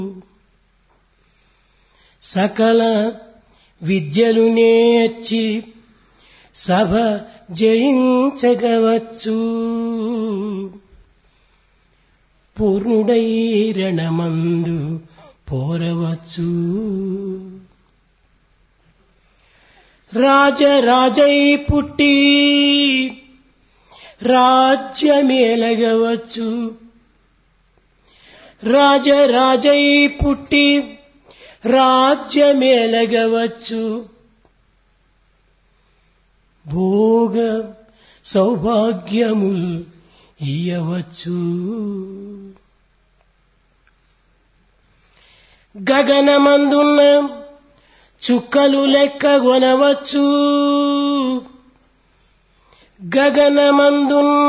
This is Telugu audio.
సకల విద్యలు నేర్చి సభ జయించగవచ్చు పూర్ణుడై రణమందు పోరవచ్చు రాజరాజై పుట్టి రాజ్యమేలగవచ్చు రాజరాజై పుట్టి రాజ్యమేలగవచ్చు భోగ సౌభాగ్యముల్ ఇయ్యవచ్చు గగనమందున్న చుక్కలు లెక్క కొనవచ్చు గగనమందున్న